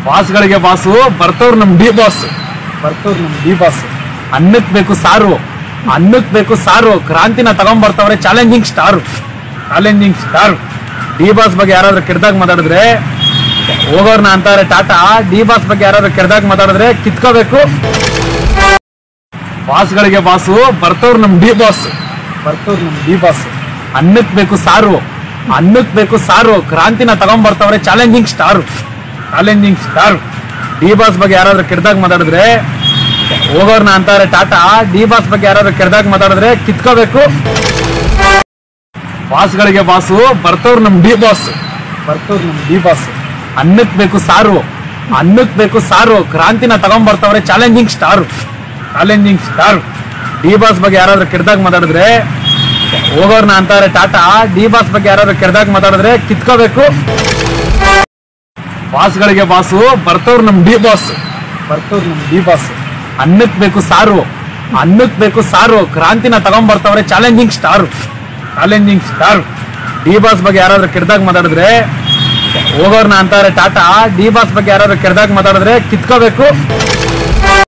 ಬಾಸ್ಗಳಿಗೆ boss ಬರ್ತವ್ರು ನಮ್ D boss ಬರ್ತವ್ರು ನಮ್ D boss ಅನ್ನಕ್ ಬೇಕು ಸಾರು ಅನ್ನಕ್ ಬೇಕು ಸಾರು ಕ್ರಾಂತಿನ ತಗೊಂಡ್ ಬರ್ತವ್ರೆ challenging star challenging star D Boss ಬಗ್ಗೆ ಯಾರಾದ್ರೂ ಕೆಡ್ದಾಗ ಮಾತಾಡಿದ್ರೆ ಹೋಗೋರ್ನ ಅಂತಾರೆ ಟಾಟಾ ಡಿ ಬಾಸ್ ಬಗ್ಗೆ ಯಾರಾದ್ರೂ ಕೆಡ್ದಾಗ ಮಾತಾಡಿದ್ರೆ ಕಿತ್ಕೋಬೇಕು ಬಾಸ್ಗಳಿಗೆ ಬಾಸು ಬರ್ತವ್ರು ನಮ್ ಡಿ ಬಾಸ್ ಬರ್ತವ್ರು ನಮ್ ಡಿ ಬಾಸ್ ಅನ್ನಕ್ ಬೇಕು ಸಾರು ಅನ್ನಕ್ ಬೇಕು ಸಾರು ಕ್ರಾಂತಿನ ತಗೊಂಡ್ ಬರ್ತವ್ರೆ challenging star challenging star D Boss ಬಗ್ಗೆ ಯಾರಾದ್ರೂ ಕೆಡ್ದಾಗ ಮಾತಾಡಿದ್ರೆ ಹೋಗೋರ್ನ ಅಂತಾರೆ ಟಾಟಾ ಡಿ ಬಾಸ್ ಬಗ್ಗೆ ಯಾರಾದ್ರೂ ಕೆಡ್ದಾಗ ಮಾತಾಡಿದ್ರೆ ಕಿತ್ಕೋಬೇಕು ಬಾಸ್ಗಳಿಗೆ ಬಾಸು ಬರ್ತವ್ರು ನಮ್ ಡಿ ಬಾಸ್ ಬರ್ತವ್ರು ನಮ್ ಡಿ ಬಾಸ್ ಅನ್ನಕ್ ಬೇಕು ಸಾರು ಅನ್ನಕ್ ಬೇಕು ಸಾರು ಕ್ರಾಂತಿನ ತಗೊಂಡ್ ಬರ್ತವ್ರೆ challenging star challenging star D Boss ಬಗ್ಗೆ ಯಾರಾದ್ರೂ ಕೆಡ್ದಾಗ ಮಾತಾಡಿದ್ರೆ ಹೋಗೋರ್ನ ಅಂತಾರೆ ಟಾಟಾ ಡಿ ಬಾಸ್ ಬಗ್ಗೆ ಯಾರಾದ್ರೂ ಕೆಡ್ದಾಗ ಮಾತಾಡಿದ್ರೆ ಕಿತ್ಕೋಬೇಕು ಬಾಸ್ಗಳಿಗೆ ಬಾಸು ಬರ್ತವ್ರು ನಮ್ ಡಿ ಬಾಸ್ ಬರ್ತವ್ರು ನಮ್ ಡಿ ಬಾಸ್ ಅನ್ನಕ್ ಬೇಕು ಸಾರು ಅನ್ನಕ್ ಬೇಕು ಸಾರು ಕ್ರಾಂತಿನ ತಗೊಂಡ್ ಬರ್ತವ್ರೆ challenging star challenging star D Boss ಬಗ್ಗೆ ಯಾರಾದ್ರೂ ಕೆಡ್ದಾಗ ಮಾತಾಡಿದ್ರೆ ಹೋಗೋರ್ನ ಅಂತಾರೆ ಟಾಟಾ ಡಿ ಬಾಸ್ ಬಗ್ಗೆ ಯಾರಾದ್ರೂ ಕೆಡ್ದಾಗ ಮಾತಾಡಿದ್ರೆ ಕಿತ್ಕೋಬೇಕು